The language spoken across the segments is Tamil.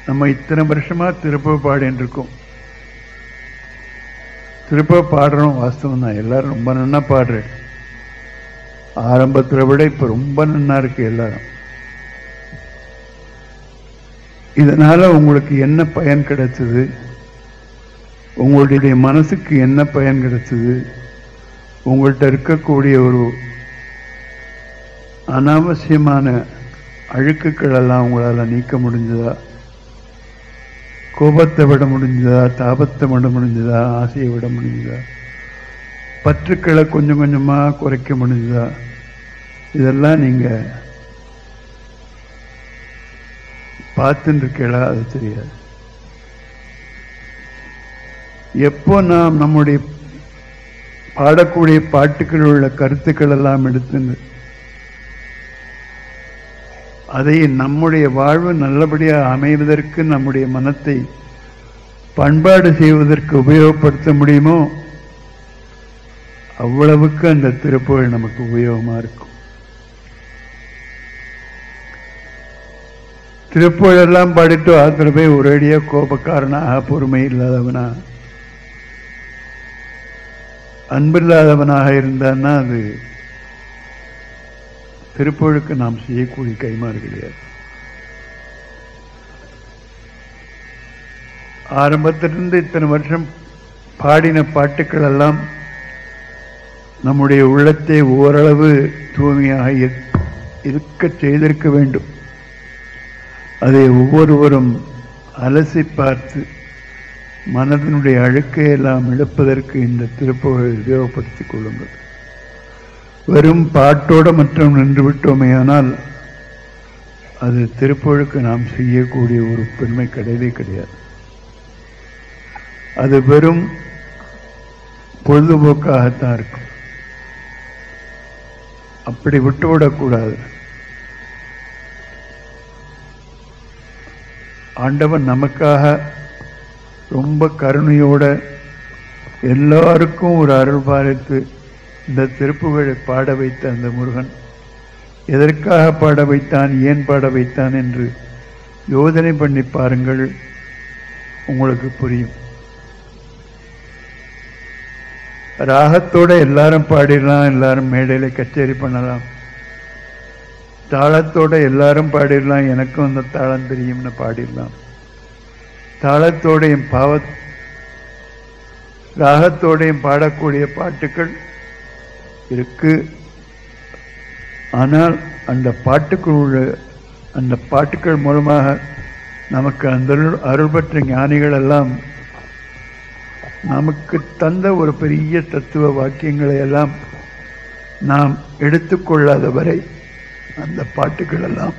நம்ம இத்தனை வருஷமா திருப்ப பாடின்னு இருக்கோம் திருப்ப பாடுறோம் வாஸ்தவம் தான் எல்லாரும் ரொம்ப நன்னா பாடுறேன் ஆரம்பத்தில் விட இப்ப ரொம்ப நன்னா இருக்கு எல்லாரும் இதனால உங்களுக்கு என்ன பயன் கிடைச்சது உங்களுடைய மனசுக்கு என்ன பயன் கிடைச்சது உங்கள்கிட்ட இருக்கக்கூடிய ஒரு அனாவசியமான அழுக்குகள் எல்லாம் உங்களால் நீக்க முடிஞ்சதா கோபத்தை விட முடிஞ்சதா தாபத்தை விட முடிஞ்சதா ஆசையை விட முடிஞ்சதா பற்றுக்களை கொஞ்சம் கொஞ்சமா குறைக்க முடிஞ்சதா இதெல்லாம் நீங்க பார்த்துட்டு இருக்கீங்களா அது தெரியாது எப்போ நாம் நம்முடைய பாடக்கூடிய பாட்டுக்கள் உள்ள கருத்துக்கள் எல்லாம் எடுத்து அதை நம்முடைய வாழ்வு நல்லபடியாக அமைவதற்கு நம்முடைய மனத்தை பண்பாடு செய்வதற்கு உபயோகப்படுத்த முடியுமோ அவ்வளவுக்கு அந்த திருப்புகழ் நமக்கு உபயோகமா இருக்கும் திருப்புகழெல்லாம் பாடிட்டு ஆத்திர போய் ஒரேடியா கோபக்காரனாக பொறுமை இல்லாதவனா அன்பில்லாதவனாக இருந்தான்னா அது திருப்புகழுக்கு நாம் செய்யக்கூடிய கைமாறு கிடையாது ஆரம்பத்திலிருந்து இத்தனை வருஷம் பாடின பாட்டுக்கள் எல்லாம் நம்முடைய உள்ளத்தை ஓரளவு தூய்மையாக இரு- இருக்கச் செய்திருக்க வேண்டும் அதை ஒவ்வொருவரும் அலசி பார்த்து மனதினுடைய அழுக்கை எல்லாம் இழப்பதற்கு இந்த திருப்புகழை உபயோகப்படுத்திக் கொள்ளுங்கள் வெறும் பாட்டோட மற்றும் நின்று விட்டோமேயானால் அது திருப்புகழுக்கு நாம் செய்யக்கூடிய ஒரு பெருமை கிடையவே கிடையாது அது வெறும் பொழுதுபோக்காகத்தான் இருக்கும் அப்படி விட்டுவிடக்கூடாது ஆண்டவன் நமக்காக ரொம்ப கருணையோட எல்லாருக்கும் ஒரு அருள் பாலித்து இந்த திருப்புகழை பாட வைத்த அந்த முருகன் எதற்காக பாட வைத்தான் ஏன் பாட வைத்தான் என்று யோசனை பண்ணி பாருங்கள் உங்களுக்கு புரியும் ராகத்தோட எல்லாரும் பாடிடலாம் எல்லாரும் மேடையில கச்சேரி பண்ணலாம் தாளத்தோட எல்லாரும் பாடிடலாம் எனக்கும் அந்த தாளம் தெரியும்னு பாடிடலாம் தாளத்தோடையும் பாவ ராகத்தோடையும் பாடக்கூடிய பாட்டுக்கள் இருக்கு ஆனால் அந்த பாட்டுக்குள் உள்ள அந்த பாட்டுக்கள் மூலமாக நமக்கு அந்த அருள் அருள் பெற்ற ஞானிகள் எல்லாம் நமக்கு தந்த ஒரு பெரிய தத்துவ வாக்கியங்களை எல்லாம் நாம் எடுத்துக்கொள்ளாத வரை அந்த பாட்டுகள் எல்லாம்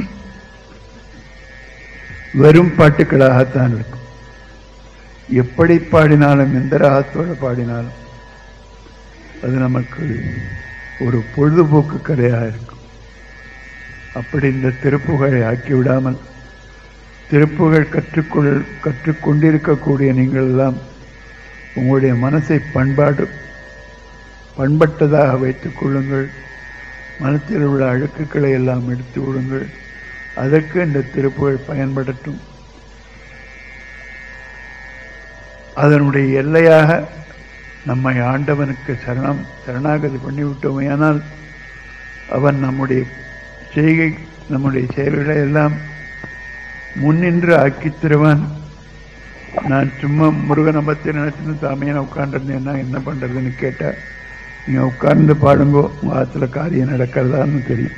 வெறும் பாட்டுகளாகத்தான் இருக்கும் எப்படி பாடினாலும் எந்த ராகத்தோட பாடினாலும் அது நமக்கு ஒரு பொழுதுபோக்கு கதையாக இருக்கும் அப்படி இந்த திருப்புகழை ஆக்கி விடாமல் திருப்புகழ் கற்றுக்கொள் கற்றுக்கொண்டிருக்கக்கூடிய நீங்கள் எல்லாம் உங்களுடைய மனசை பண்பாடு பண்பட்டதாக வைத்துக் கொள்ளுங்கள் மனத்தில் உள்ள அழுக்குகளை எல்லாம் எடுத்து விடுங்கள் அதற்கு இந்த திருப்புகழ் பயன்படட்டும் அதனுடைய எல்லையாக நம்மை ஆண்டவனுக்கு சரணம் சரணாகதி பண்ணிவிட்டோமேயானால் அவன் நம்முடைய செய்கை நம்முடைய செயல்களை எல்லாம் முன்னின்று ஆக்கித் தருவான் நான் சும்மா முருகனை பற்றி நினைச்சுன்னு சாமியான உட்காந்துருந்தேன்னா என்ன பண்றதுன்னு கேட்டா நீங்க உட்கார்ந்து பாடுங்கோ உங்க ஆத்துல காரியம் நடக்கிறதான்னு தெரியும்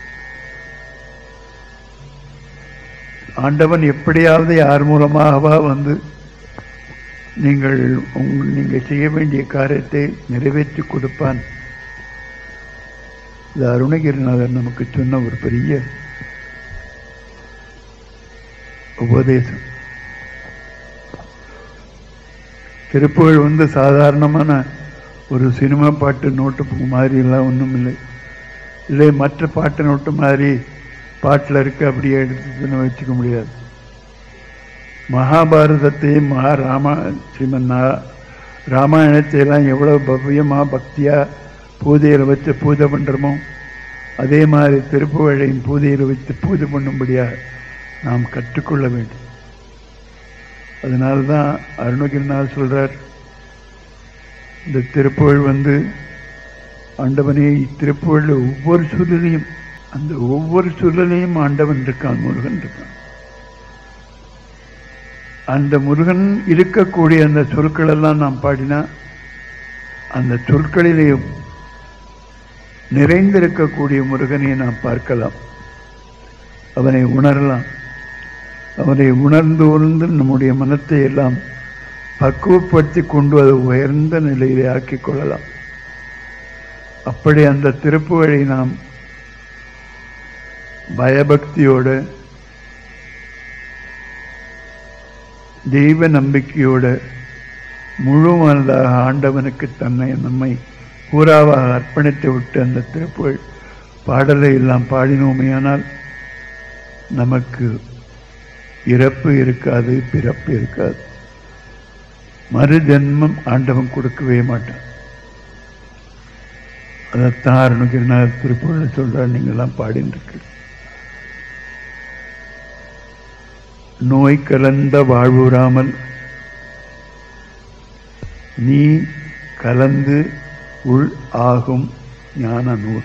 ஆண்டவன் எப்படியாவது யார் மூலமாகவா வந்து நீங்கள் உங்க நீங்க செய்ய வேண்டிய காரியத்தை நிறைவேற்றி கொடுப்பான் இது அருணகிரிநாதர் நமக்கு சொன்ன ஒரு பெரிய உபதேசம் திருப்புகழ் வந்து சாதாரணமான ஒரு சினிமா பாட்டு நோட்டு புக்கு மாதிரி எல்லாம் ஒன்றும் இல்லை இல்லை மற்ற பாட்டு நோட்டு மாதிரி பாட்டில் இருக்கு அப்படியே எடுத்துன்னு வச்சுக்க முடியாது மகாபாரதத்தையும் மகா ராமா ஸ்ரீமன் நா- ராமாயணத்தையெல்லாம் எவ்வளவு பவ்யமா பக்தியா பூஜையில் வச்சு பூஜை பண்றோமோ அதே மாதிரி திருப்புகழையும் பூஜையில் வைத்து பூஜை பண்ணும்படியாக நாம் கற்றுக்கொள்ள வேண்டும் அதனால தான் அருணகிரிநாத் சொல்றார் இந்த திருப்புகழ் வந்து ஆண்டவனே இத்திருப்புகழில் ஒவ்வொரு சொல்லிலையும் அந்த ஒவ்வொரு சொல்லிலையும் ஆண்டவன் இருக்கான் முருகன் இருக்கான் அந்த முருகன் இருக்கக்கூடிய அந்த சொற்கள் எல்லாம் நாம் பாடினா அந்த சொற்களிலேயும் நிறைந்திருக்கக்கூடிய முருகனை நாம் பார்க்கலாம் அவனை உணரலாம் அவனை உணர்ந்து உணர்ந்து நம்முடைய மனத்தை எல்லாம் பக்குவப்படுத்தி கொண்டு அதை உயர்ந்த நிலையிலே ஆக்கிக் கொள்ளலாம் அப்படி அந்த திருப்புகழை நாம் பயபக்தியோடு தெய்வ நம்பிக்கையோடு முழு மனதாக ஆண்டவனுக்கு தன்னை நம்மை பூராவாக அர்ப்பணித்து விட்டு அந்த திருப்புகழ் பாடலை எல்லாம் பாடினோமையானால் நமக்கு இறப்பு இருக்காது பிறப்பு இருக்காது மறு ஜென்மம் ஆண்டவன் கொடுக்கவே மாட்டான் அதைத்தான் அருணகிரிநாதர் திருப்புகழ் சொல்றார் நீங்கள்லாம் பாடின்னு இருக்கு நோய் கலந்த வாழ்வுறாமல் நீ கலந்து உள் ஆகும் ஞான நூல்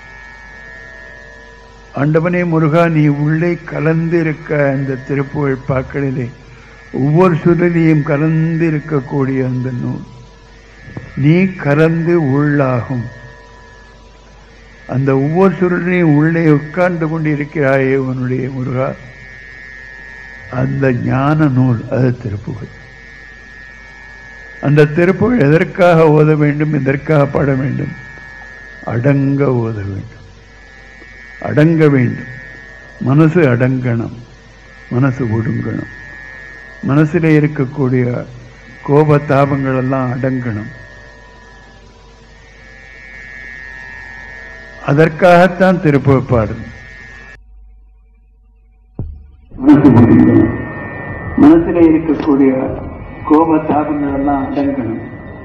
ஆண்டவனே முருகா நீ உள்ளே கலந்து இருக்க அந்த திருப்புகழ் பாக்களிலே ஒவ்வொரு சொல்லிலையும் கலந்து இருக்கக்கூடிய அந்த நூல் நீ கலந்து உள்ளாகும் அந்த ஒவ்வொரு சுருளையும் உள்ளே உட்கார்ந்து கொண்டு இருக்கிறாயே உன்னுடைய முருகா அந்த ஞான நூல் அது திருப்புகழ் அந்த திருப்புகழ் எதற்காக ஓத வேண்டும் எதற்காக பாட வேண்டும் அடங்க ஓத வேண்டும் அடங்க வேண்டும் மனசு அடங்கணும் மனசு ஒடுங்கணும் மனசில் இருக்கக்கூடிய கோப தாபங்கள் எல்லாம் அடங்கணும் அதற்காகத்தான் திருப்புகழ் பாடணும் மனசில் இருக்கக்கூடிய கோப தாபங்கள் எல்லாம் அடங்கணும்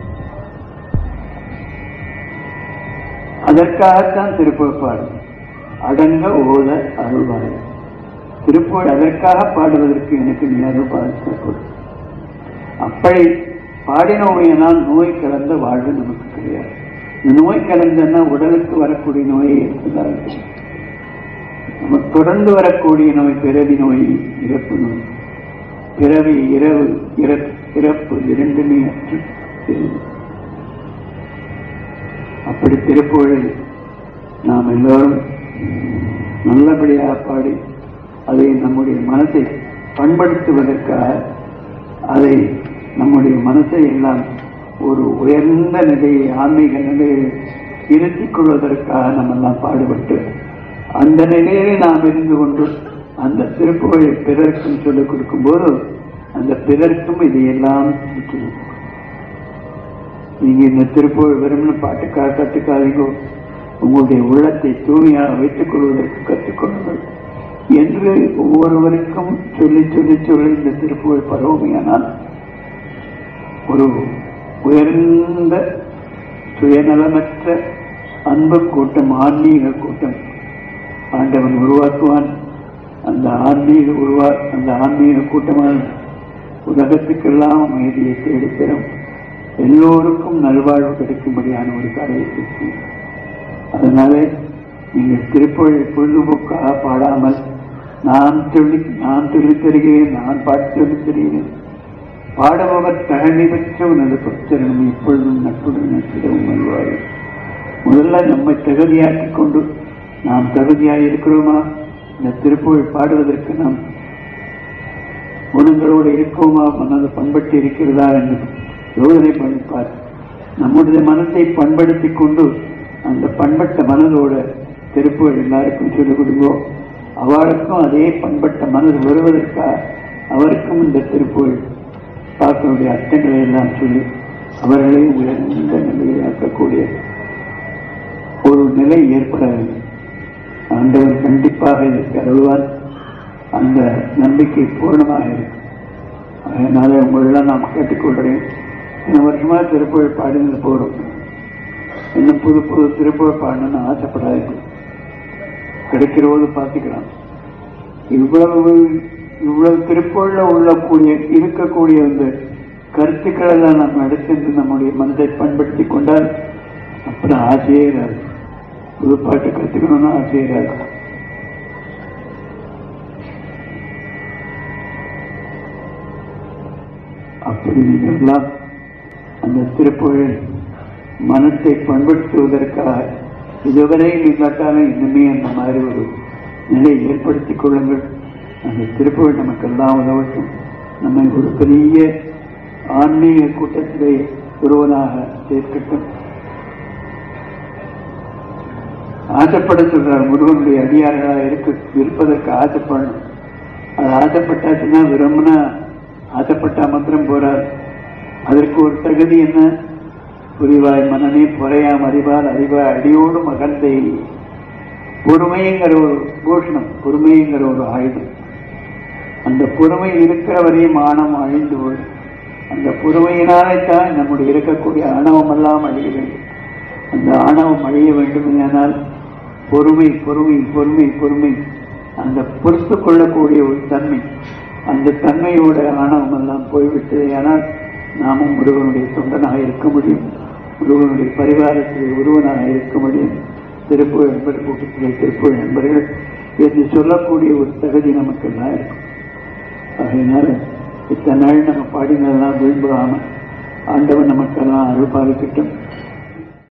அதற்காகத்தான் திருப்புகழ் பாடணும் அடங்க ஓத அருள்வாய் திருப்புகழ் அதற்காக பாடுவதற்கு எனக்கு நீ அருள் பாதிக்கப்படும் அப்படி பாடினோமையினால் நோய் கலந்த வாழ்வு நமக்கு கிடையாது இந்த நோய் கலந்தன்னா உடலுக்கு வரக்கூடிய நோயை ஏற்பதாக நமக்கு தொடர்ந்து வரக்கூடிய நோய் பிறவி நோய் இறப்பு நோய் பிறவி இரவு இறப்பு இரண்டுமே அற்று தெரியும் அப்படி திருப்புகழை நாம் எல்லோரும் நல்லபடியாக பாடி அதை நம்முடைய மனசை பண்படுத்துவதற்காக அதை நம்முடைய மனசை எல்லாம் ஒரு உயர்ந்த நிலையை ஆன்மீக நிலையை இருத்திக் கொள்வதற்காக நம்ம எல்லாம் பாடுபட்டு அந்த நிலையிலே நாம் இருந்து கொண்டு அந்த திருப்புகழை பிறருக்கும் சொல்லிக் கொடுக்கும்போது அந்த பிறருக்கும் இதையெல்லாம் பிடிக்கணும் நீங்க இந்த திருப்புகழ் வெறுமனே பாட்டுக்காக கற்றுக்காதீங்க உங்களுடைய உள்ளத்தை தூய்மையாக வைத்துக் கொள்வதற்கு கற்றுக்கொள்ளுங்கள் என்று ஒவ்வொருவருக்கும் சொல்லி சொல்லி சொல்லி இந்த திருப்புகழ் பரவுமையானால் ஒரு உயர்ந்த சுயநலமற்ற அன்பு கூட்டம் ஆன்மீக கூட்டம் ஆண்டவன் உருவாக்குவான் அந்த ஆன்மீக உருவா அந்த ஆன்மீக கூட்டமான உலகத்துக்கெல்லாம் அமைதியை தேடித்தரும் எல்லோருக்கும் நல்வாழ்வு கிடைக்கும்படியான ஒரு காரியத்திற்கு அதனாலே நீங்கள் திருப்புகழை பொழுதுபோக்காக பாடாமல் நான் சொல்லி நான் சொல்லித் தருகிறேன் நான் பாட்டு சொல்லித் தருகிறேன் பாடுபவர் தகமை பெற்ற உனது பக்தர்களும் எப்பொழுதும் நட்புடன் நட்பிடவும் வருவார்கள் முதல்ல நம்மை தகுதியாக்கிக் கொண்டு நாம் தகுதியாக இருக்கிறோமா இந்த திருப்புகழ் பாடுவதற்கு நாம் குணங்களோடு இருக்கோமா மனது பண்பட்டு இருக்கிறதா என்று யோசனை பண்ணிப்பார் நம்முடைய மனத்தை பண்படுத்திக் கொண்டு அந்த பண்பட்ட மனதோட திருப்புகள் எல்லாருக்கும் சொல்லிக் கொடுங்கோ அவருக்கும் அதே பண்பட்ட மனது வருவதற்காக அவருக்கும் இந்த திருப்புகள் பார்க்கக்கூடிய அர்த்தங்களை எல்லாம் சொல்லி அவர்களையும் உயர்ந்த நிலையை ஆக்கக்கூடிய ஒரு நிலை ஏற்பட வேண்டும் ஆண்டவர் கண்டிப்பாக இதற்கு அருள்வார் அந்த நம்பிக்கை பூர்ணமாக இருக்கும் அதனால உங்களெல்லாம் நாம் கேட்டுக்கொள்கிறேன் இந்த வருஷமா திருப்புகழ் பாடினது போகிறோம் இன்னும் புது புது திருப்புகழ் பாடணும்னு ஆசைப்படாது கிடைக்கிற போது பார்த்துக்கலாம் இவ்வளவு இவ்வளவு திருப்பூர்ல உள்ளக்கூடிய இருக்கக்கூடிய அந்த கருத்துக்களை எல்லாம் நம்ம எடுத்து நம்முடைய மனதை பண்படுத்தி கொண்டால் அப்புறம் ஆசையே இராது புது பாட்டு கத்துக்கணும்னா ஆசையே இராது அப்படி நீங்கள் எல்லாம் அந்த திருப்புகழில் மனத்தை பண்படுத்துவதற்காக இதுவரை இல்லாட்டாலும் இன்னுமே அந்த மாதிரி ஒரு நிலையை ஏற்படுத்திக் கொள்ளுங்கள் அந்த திருப்புகழ் நமக்கெல்லாம் உதவட்டும் நம்மை ஒரு பெரிய ஆன்மீக கூட்டத்திலே ஒருவனாக சேர்க்கட்டும் ஆசைப்பட சொல்றார் முருகனுடைய அடியார்களாக இருக்க இருப்பதற்கு ஆசைப்படணும் அது ஆசைப்பட்டாச்சுன்னா விரும்பினா ஆசைப்பட்டா மாத்திரம் போறார் அதற்கு ஒரு தகுதி என்ன புரிவாய் மனநே பொறையாம் அறிவால் அறிவாய் அடியோடு மகந்தை பொறுமைங்கிற ஒரு பூஷணம் பொறுமைங்கிற ஒரு ஆயுதம் அந்த பொறுமை இருக்கிற வரையும் ஆணவம் அழிந்து போகும் அந்த பொறுமையினாலே தான் நம்முடைய இருக்கக்கூடிய ஆணவம் எல்லாம் அழிய வேண்டும் அந்த ஆணவம் அழிய வேண்டும் ஆனால் பொறுமை பொறுமை பொறுமை பொறுமை அந்த பொறுத்து கொள்ளக்கூடிய ஒரு தன்மை அந்த தன்மையோட ஆணவம் எல்லாம் போய்விட்டது ஆனால் நாமும் முருகனுடைய தொண்டனாக இருக்க முடியும் முருகனுடைய பரிவாரத்தில் ஒருவனாக இருக்க முடியும் திருப்புகழ் என்பர் கூட்டத்திலே திருப்புகழ் என்பர்கள் என்று சொல்லக்கூடிய ஒரு தகுதி நமக்கெல்லாம் இருக்கும் ஆகையினால இத்தனை நாள் நம்ம பாடினதெல்லாம் விரும்புகாம ஆண்டவன் நமக்கெல்லாம் அருள் பாலிக்கட்டும்